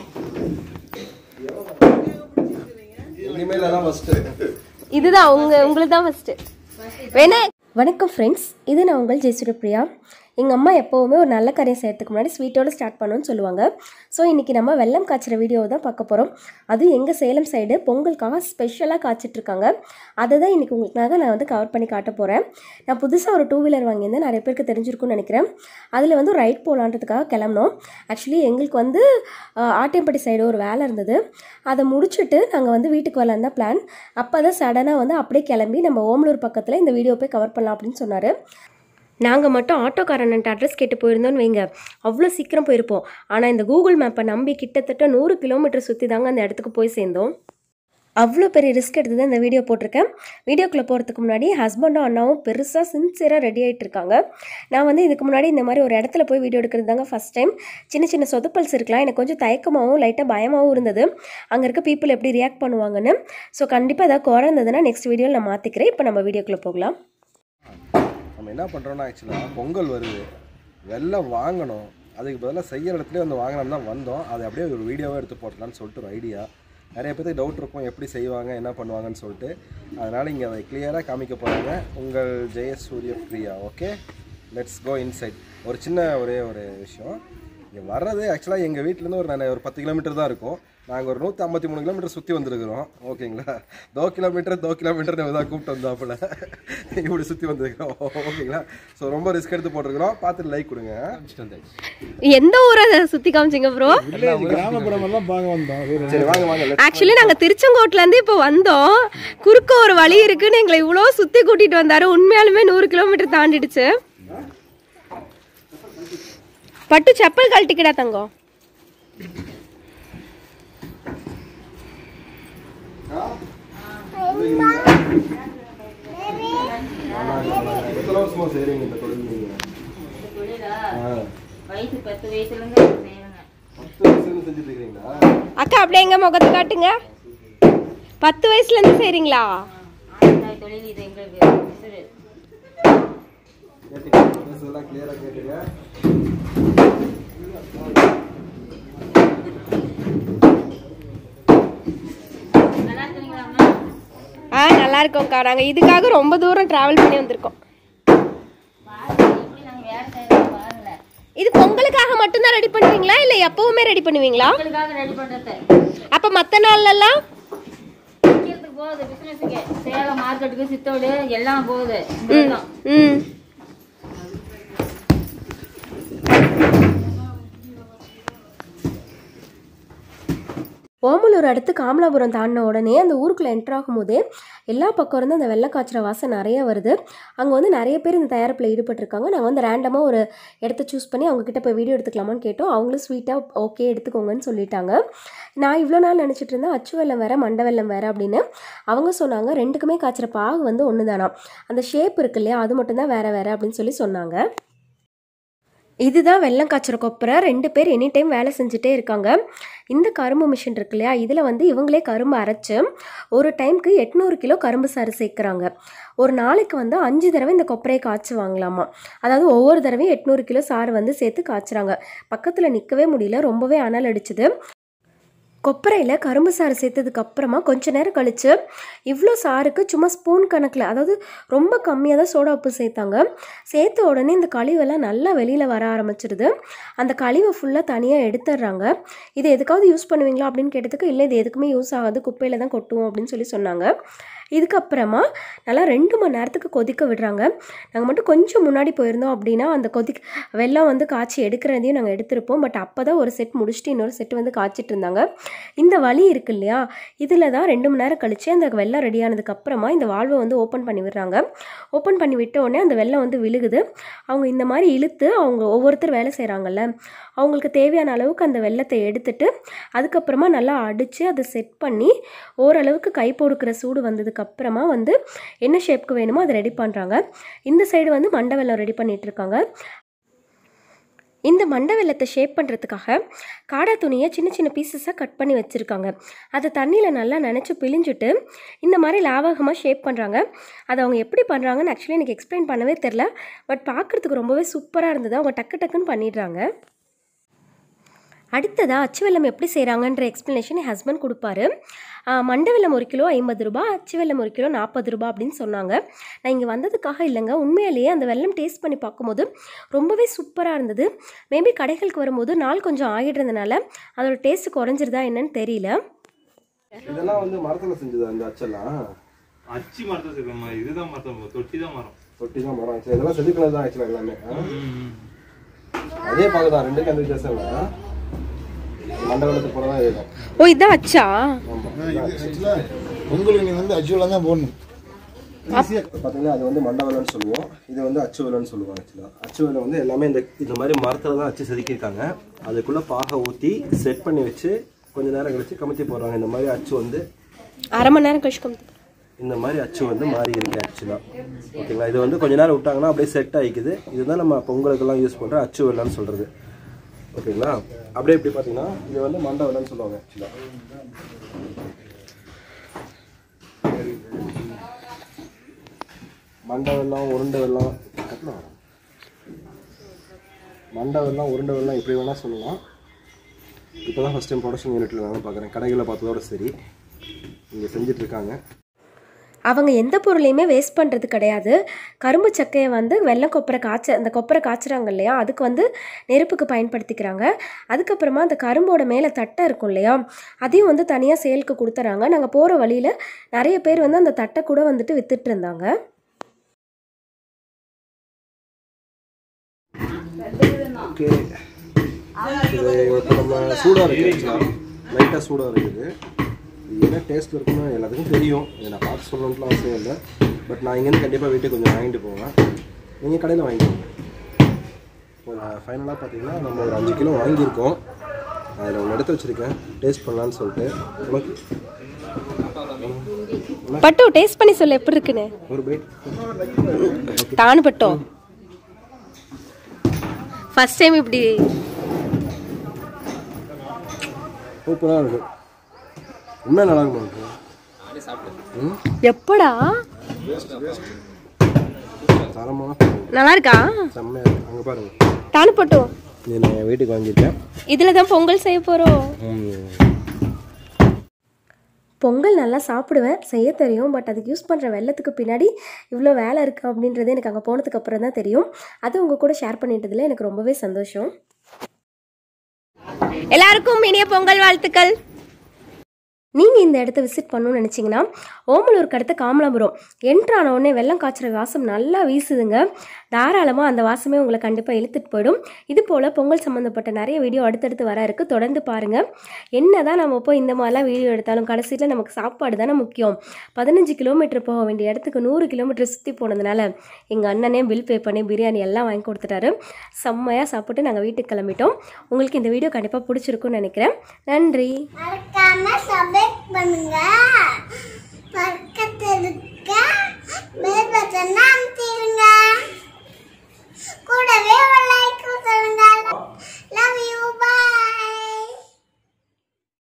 இனிமேல் தான் ஃபர்ஸ்ட் இதுதான் உங்க உங்களுக்கு தான் ஃபர்ஸ்ட் வேணா வணக்கம் ஃப்ரெண்ட்ஸ் இது நான் உங்கள் ஜெயசுர பிரியா எங்கள் அம்மா எப்போவுமே ஒரு நல்ல காரியம் செய்யறதுக்கு முன்னாடி ஸ்வீட்டோட ஸ்டார்ட் பண்ணணும்னு சொல்லுவாங்க ஸோ இன்றைக்கி நம்ம வெல்லம் காய்ச்சிற வீடியோ தான் பார்க்க போகிறோம் அதுவும் எங்கள் சேலம் சைடு பொங்கலுக்காக ஸ்பெஷலாக காய்ச்சிட்ருக்காங்க அதை தான் இன்றைக்கி உங்களுக்காக நான் வந்து கவர் பண்ணி காட்ட போகிறேன் நான் புதுசாக ஒரு டூ வீலர் வாங்கியிருந்தேன் நிறைய பேருக்கு தெரிஞ்சிருக்கும்னு நினைக்கிறேன் அதில் வந்து ரைட் போகலான்றதுக்காக கிளம்பினோம் ஆக்சுவலி எங்களுக்கு வந்து ஆஹ், ஆட்டியம்பட்டி சைடு ஒரு வேலை இருந்தது அதை முடிச்சுட்டு நாங்கள் வந்து வீட்டுக்கு வரலான்னு தான் பிளான் அப்போ தான் சடனாக வந்து அப்படியே கிளம்பி நம்ம ஓமலூர் பக்கத்தில் இந்த வீடியோ போய் கவர் பண்ணலாம் அப்படின்னு சொன்னார் நாங்கள் மட்டும் ஆட்டோக்காரன்ட்ட அட்ரஸ் கேட்டு போயிருந்தோன்னு வைங்க அவ்வளோ சீக்கிரம் போயிருப்போம் ஆனால் இந்த கூகுள் மேப்பை நம்பி கிட்டத்தட்ட நூறு கிலோமீட்டர் சுற்றி தாங்க அந்த இடத்துக்கு போய் சேர்ந்தோம் அவ்வளோ பெரிய ரிஸ்க் எடுத்து தான் இந்த வீடியோ போட்டிருக்கேன் வீடியோக்குள்ளே போகிறதுக்கு முன்னாடி ஹஸ்பண்டும் அண்ணாவும் பெருசாக சின்சியராக ரெடி ஆகிட்டு இருக்காங்க நான் வந்து இதுக்கு முன்னாடி இந்த மாதிரி ஒரு இடத்துல போய் வீடியோ எடுக்கிறது தாங்க ஃபஸ்ட் டைம் சின்ன சின்ன சொதப்பல்ஸ் இருக்கலாம் எனக்கு கொஞ்சம் தயக்கமாகவும் லைட்டாக பயமாகவும் இருந்தது அங்கே இருக்க பீப்புள் எப்படி ரியாக்ட் பண்ணுவாங்கன்னு ஸோ கண்டிப்பாக ஏதாவது குறை இருந்ததுன்னா நெக்ஸ்ட் வீடியோவில் நான் மாற்றிக்கிறேன் இப்போ நம்ம வீடியோக்குள்ளே போகலாம் நம்ம என்ன பண்ணுறோம்னா ஆக்சுவலாக பொங்கல் வருது வெள்ளம் வாங்கணும் அதுக்கு பதிலாக செய்யற இடத்துல வந்து வாங்கணும் தான் வந்தோம் அதை அப்படியே ஒரு வீடியோவாக எடுத்து போட்டலாம்னு சொல்லிட்டு ஒரு ஐடியா நிறைய பேருக்கு டவுட் இருக்கும் எப்படி செய்வாங்க என்ன பண்ணுவாங்கன்னு சொல்லிட்டு அதனால் இங்கே அதை கிளியராக காமிக்க போகிறாங்க உங்கள் Jayasuriya Priya okay let's go inside ஒரு சின்ன ஒரே ஒரு விஷயம் இங்கே வர்றது ஆக்சுவலாக எங்கள் வீட்டிலேருந்து ஒரு நான் ஒரு பத்து கிலோமீட்டர் தான் இருக்கும் நாங்கள் ஒரு நூற்றி ஐம்பத்தி மூணு கிலோமீட்டர் சுற்றி வந்திருக்கிறோம் ஓகேங்களா தோ கிலோமீட்டர் தோ கிலோமீட்டர் தான் கூப்பிட்டு வந்தாப்புல இப்படி சுற்றி வந்திருக்கிறோம் ஓகேங்களா ஸோ ரொம்ப ரிஸ்க் எடுத்து போட்டிருக்கிறோம் பார்த்துட்டு லைக் கொடுங்க எந்த ஊரை சுற்றி காமிச்சிங்க ப்ரோ கிராமப்புறம் எல்லாம் பார்க்க வந்தோம் வேற சரி வாங்க வாங்க let's- ஆக்சுவலி நாங்கள் திருச்செங்கோட்லேருந்து இப்போ வந்தோம் குறுக்க ஒரு வழி இருக்குன்னு எங்களை இவ்வளோ சுற்றி கூட்டிகிட்டு வந்தாரு உண்மையாலுமே நூறு கிலோமீட்டர் தாண்டிடுச்சு பட்டு செப்பல் கழட்டிக்கிடா தங்கம் எத்தனை வருஷமா செய்றீங்க இந்த தொழில் நீங்க ஆ, வயசு பத்து வயசுல இருந்து செய்யணுங்க பத்து வயசுல செஞ்சுட்டு இருக்கீங்களா அக்கா அப்படியே எங்க முகத்தை காட்டுங்க பத்து வயசுல இருந்து செய்றீங்களா ஆயுதாய் தொழில் இது எங்களுக்கு விசிறு. கேட்டுங்க பேசுறதெல்லாம் கிளியரா கேட்டுங்க நல்லா இருக்குங்களா ஆ நல்லா இருக்கோம்க்கா நாங்க இதுக்காக ரொம்ப தூரம் டிராவல் பண்ணி வந்திருக்கோம் பாருங்க எப்படி நாங்க வேலை செய்யறோம் பாருங்க இது பொங்கலுக்காக மட்டும்தான் ரெடி பண்ணுவீங்களா இல்ல எப்பவுமே ரெடி பண்ணுவீங்களா உங்களுக்காக ரெடி பண்றது அப்ப மத்த நாள்ல எல்லாம் விற்கிறதுக்கு போகுது பிசினஸுக்கு சேலம் மார்க்கெட்டுக்கு சித்தோடு எல்லாம் போகுது இதெல்லாம். ம் ஓமலூர் அடுத்து காமலாபுரம் தாண்டின உடனே அந்த ஊருக்குள்ளே என்ட்ரு ஆகும்போதே எல்லா பக்கம் இருந்து அந்த வெள்ளை காய்ச்சற வாசம் நிறைய வருது அங்கே வந்து நிறைய பேர் இந்த தயாரிப்பில் ஈடுபட்டிருக்காங்க நாங்கள் வந்து ரேண்டமாக ஒரு இடத்த சூஸ் பண்ணி அவங்க கிட்ட போய் வீடியோ எடுத்துக்கலாமான்னு கேட்டோம் அவங்களும் ஸ்வீட்டாக ஓகே எடுத்துக்கோங்கன்னு சொல்லிட்டாங்க நான் இவ்வளோ நாள் நினச்சிட்டு இருந்தேன் அச்சு வெள்ளம் வேறு மண்டை வெள்ளம் வேறு அப்படின்னு அவங்க சொன்னாங்க ரெண்டுக்குமே காய்ச்சற பாகு வந்து ஒன்று தானா அந்த ஷேப் இருக்கு இல்லையா அது மட்டும்தான் வேறு வேறு அப்படின்னு சொல்லி சொன்னாங்க இதுதான் வெள்ளம் காய்ச்சற கொப்பரை ரெண்டு பேர் எனி டைம் வேலை செஞ்சுட்டே இருக்காங்க இந்த கரும்பு மிஷின் இருக்கு இல்லையா இதில் வந்து இவங்களே கரும்பு அரைச்சு ஒரு டைம்க்கு எட்நூறு கிலோ கரும்பு சாறு சேர்க்குறாங்க ஒரு நாளைக்கு வந்து அஞ்சு தடவை இந்த கொப்பரையை காய்ச்சுவாங்களாமா அதாவது ஒவ்வொரு தடவையும் எட்நூறு கிலோ சாறு வந்து சேர்த்து காய்ச்சுறாங்க பக்கத்தில் நிற்கவே முடியல ரொம்பவே அனல் அடிச்சுது கொப்பரையில் கரும்பு சாறு சேர்த்ததுக்கு அப்புறமா கொஞ்ச நேரம் கழித்து இவ்வளோ சாருக்கு சும்மா ஸ்பூன் கணக்கில் அதாவது ரொம்ப கம்மியாக தான் சோடா உப்பு சேர்த்தாங்க சேர்த்த உடனே இந்த கழிவெல்லாம் நல்லா வெளியில் வர ஆரம்பிச்சிடுது அந்த கழிவை ஃபுல்லாக தனியாக எடுத்துடுறாங்க இதை எதுக்காவது யூஸ் பண்ணுவீங்களா அப்படின்னு கேட்டதுக்கு இல்லை இது எதுக்குமே யூஸ் ஆகாது குப்பையில் தான் கொட்டுவோம் அப்படின்னு சொல்லி சொன்னாங்க இதுக்கப்புறமா நல்லா ரெண்டு மணி நேரத்துக்கு கொதிக்க விடுறாங்க நாங்கள் மட்டும் கொஞ்சம் முன்னாடி போயிருந்தோம் அப்படின்னா அந்த கொதிக்க வெள்ளம் வந்து காய்ச்சி எடுக்கிறதையும் நாங்கள் எடுத்திருப்போம் பட் அப்போ தான் ஒரு செட் முடிச்சுட்டு இன்னொரு செட் வந்து காய்ச்சிட்டு இருந்தாங்க இந்த வழி இருக்கு இல்லையா இதில் தான் ரெண்டு மணி நேரம் கழிச்சு அந்த வெள்ளம் ரெடி ஆனதுக்கு அப்புறமா இந்த வால்வை வந்து ஓப்பன் பண்ணி விடுறாங்க ஓப்பன் பண்ணி விட்ட உடனே அந்த வெள்ளம் வந்து விழுகுது அவங்க இந்த மாதிரி இழுத்து அவங்க ஒவ்வொருத்தர் வேலை செய்கிறாங்கல்ல அவங்களுக்கு தேவையான அளவுக்கு அந்த வெள்ளத்தை எடுத்துட்டு அதுக்கப்புறமா நல்லா அடித்து அதை செட் பண்ணி ஓரளவுக்கு கை பொடுக்கிற சூடு வந்ததுக்கு அப்புறமா வந்து என்ன ஷேப்க்கு வேணுமோ அதை ரெடி பண்ணுறாங்க இந்த சைடு வந்து மண்டை வெள்ளம் ரெடி பண்ணிட்டு இருக்காங்க இந்த மண்டை வெள்ளத்தை ஷேப் பண்ணுறதுக்காக காடா துணியை சின்ன சின்ன பீசஸாக கட் பண்ணி வச்சுருக்காங்க அதை தண்ணியில் நல்லா நனைச்சி பிழிஞ்சிட்டு இந்த மாதிரி லாவகமாக ஷேப் பண்ணுறாங்க அதை அவங்க எப்படி பண்ணுறாங்கன்னு ஆக்சுவலி எனக்கு எக்ஸ்பிளைன் பண்ணவே தெரில பட் பார்க்குறதுக்கு ரொம்பவே சூப்பராக இருந்தது அவங்க டக்கு டக்குன்னு பண்ணிடுறாங்க அடுத்ததாக அச்சு வெல்லம் எப்படி செய்கிறாங்கன்ற எக்ஸ்ப்ளனேஷன் என் ஹஸ்பண்ட் கொடுப்பாரு ஆ, மண்டை வெல்லம் ஒரு கிலோ ஐம்பது ரூபா அச்சு வெல்லம் ஒரு கிலோ நாற்பது ரூபா அப்படின்னு சொன்னாங்க நான் இங்கே வந்ததுக்காக இல்லைங்க உண்மையிலேயே அந்த வெல்லம் டேஸ்ட் பண்ணி பார்க்கும்போது ரொம்பவே சூப்பராக இருந்தது மேபி கடைகளுக்கு வரும்போது நாள் கொஞ்சம் ஆகிடுறதுனால அதோட டேஸ்ட் குறைஞ்சிருதா என்னன்னு தெரியல இதெல்லாம் வந்து மரத்துல செஞ்சது அந்த அச்செல்லாம் அச்சி மரத்தை சேர்க்கிற மாதிரி இதுதான் மரம் தொட்டி தான் மரம் தொட்டி தான் மரம் ஆக்சுவலா இதெல்லாம் செதுக்கினது தான் ஆக்சுவலா எல்லாமே ஆ? அதே பாகு தான் ரெண்டுக்கும் எந்த வித்தியாசம் இல்லை மண்டபத்துக்கு போல தான் இருக்கும் ஓ இதான் அச்சா உங்களுக்கு நீ வந்து அச்சுவலாக தான் போடணும் பார்த்தீங்கன்னா அது வந்து மண்டவலன்னு சொல்லுவோம் இது வந்து அச்சு வெல்லம்னு சொல்லுவாங்க ஆக்சுவலாக அச்சு வெல்லம் வந்து எல்லாமே இந்த இந்த மாதிரி மரத்தில் தான் அச்சு செதுக்கியிருக்காங்க அதுக்குள்ளே பாகை ஊற்றி செட் பண்ணி வச்சு கொஞ்ச நேரம் கழிச்சு கமுத்தி போடுறாங்க இந்த மாதிரி அச்சு வந்து அரை மணி நேரம் கழிச்சு கம்மி இந்த மாதிரி அச்சு வந்து மாறி இருக்கு ஆக்சுவலாக ஓகேங்களா இது வந்து கொஞ்ச நேரம் விட்டாங்கன்னா அப்படியே செட் ஆகிக்குது இதுதான் நம்ம பொங்கலுக்கெல்லாம் யூஸ் பண்ணுற அச்சு வெல்லம்னு சொல்கிறது ஓகேங்களா அப்படியே இப்படி பார்த்தீங்கன்னா இது வந்து மண்டை வெல்லம்னு சொல்லுவாங்க ஆக்சுவலாக மண்டை வெல்லம் உருண்டை வெல்லம் கட்டலாம் மண்டை வெல்லம் உருண்டை வெல்லம் இப்படி வேணால் சொல்லலாம் இப்போ தான் ஃபஸ்ட் டைம் ப்ரொடக்ஷன் யூனிட்டில் வேணால் பார்க்குறேன் கடைகளில் பார்த்ததோட சரி இங்கே செஞ்சுட்டு இருக்காங்க அவங்க எந்த பொருளையுமே வேஸ்ட் பண்ணுறது கிடையாது கரும்பு சக்கையை வந்து வெள்ளை கொப்பரை காய்ச்ச அந்த கொப்பரை காய்ச்சுறாங்க இல்லையா அதுக்கு வந்து நெருப்புக்கு பயன்படுத்திக்கிறாங்க அதுக்கப்புறமா அந்த கரும்போட மேலே தட்டை இருக்கும் இல்லையா அதையும் வந்து தனியாக சேலுக்கு கொடுத்துறாங்க நாங்கள் போகிற வழியில் நிறைய பேர் வந்து அந்த தட்டை கூட வந்துட்டு வித்துட்டு இருந்தாங்க ஓகே இது இப்போ நம்ம சூடாக இருக்குது லைட்டாக சூடாக இருக்குது இது என்ன டேஸ்ட் இருக்குன்னு எல்லாத்துக்கும் தெரியும் இதை நான் பார்த்து சொல்லணுன்ட்டுலாம் அவசியம் இல்லை பட் நான் இங்கேருந்து கண்டிப்பாக வீட்டுக்கு கொஞ்சம் வாங்கிட்டு போவேன் நீங்கள் கடையில் வாங்கிக்கோங்க ஒரு ஃபைனலாக பார்த்தீங்கன்னா நம்ம ஒரு அஞ்சு கிலோ வாங்கியிருக்கோம் அதில் ஒன்று எடுத்து வச்சுருக்கேன் டேஸ்ட் பண்ணலான்னு சொல்லிட்டு உனக்கு பட்டு டேஸ்ட் பண்ணி சொல்லு எப்படி இருக்குன்னு ஒரு பைட் தானு பட்டோம் ஃபர்ஸ்ட் டைம் இப்படி சூப்பராக இருக்குது உண்மையாக நல்லா இருக்கும் ம் எப்படா தரமான நல்லா இருக்கா செம்மையாக இருக்கு அங்கே பாருங்கள் தானு பட்டோம் இது நான் என் வீட்டுக்கு வாங்கியிருக்கேன் இதில் தான் பொங்கல் செய்ய போகிறோம் ம். பொங்கல் நல்லா சாப்பிடுவேன் செய்ய தெரியும் பட் அதுக்கு யூஸ் பண்ணுற வெள்ளத்துக்கு பின்னாடி இவ்வளோ வேலை இருக்குது அப்படின்றது எனக்கு அங்கே போனதுக்கு அப்புறம் தான் தெரியும் அது உங்கள் கூட ஷேர் பண்ணிட்டதுல எனக்கு ரொம்பவே சந்தோஷம் எல்லாருக்கும் இனிய பொங்கல் வாழ்த்துக்கள் நீங்கள் இந்த இடத்த விசிட் பண்ணணும்னு நினச்சிங்கன்னா ஓமலூருக்கு அடுத்த காமலாபுரம் என்ட்ரான உடனே வெள்ளம் காய்ச்சுற வாசம் நல்லா வீசுதுங்க தாராளமாக அந்த வாசமே உங்களை கண்டிப்பாக இழுத்துட்டு போயிடும் இது போல் பொங்கல் சம்மந்தப்பட்ட நிறைய வீடியோ அடுத்தடுத்து வர இருக்கு தொடர்ந்து பாருங்கள் என்ன தான் நம்ம போய் இந்த மாதிரிலாம் வீடியோ எடுத்தாலும் கடைசியில் நமக்கு சாப்பாடு தானே முக்கியம் பதினஞ்சு கிலோமீட்டர் போக வேண்டிய இடத்துக்கு நூறு கிலோமீட்டர் சுற்றி போனதுனால எங்கள் அண்ணனே பில் பே பண்ணி பிரியாணி எல்லாம் வாங்கி கொடுத்துட்டாரு செம்மையாக சாப்பிட்டு நாங்கள் வீட்டுக்கு கிளம்பிட்டோம் உங்களுக்கு இந்த வீடியோ கண்டிப்பாக பிடிச்சிருக்குன்னு நினைக்கிறேன் நன்றி மறக்காம சப்ஸ்கிரைப் பண்ணுங்க பக்கத்துல இருக்க பெல் பட்டனை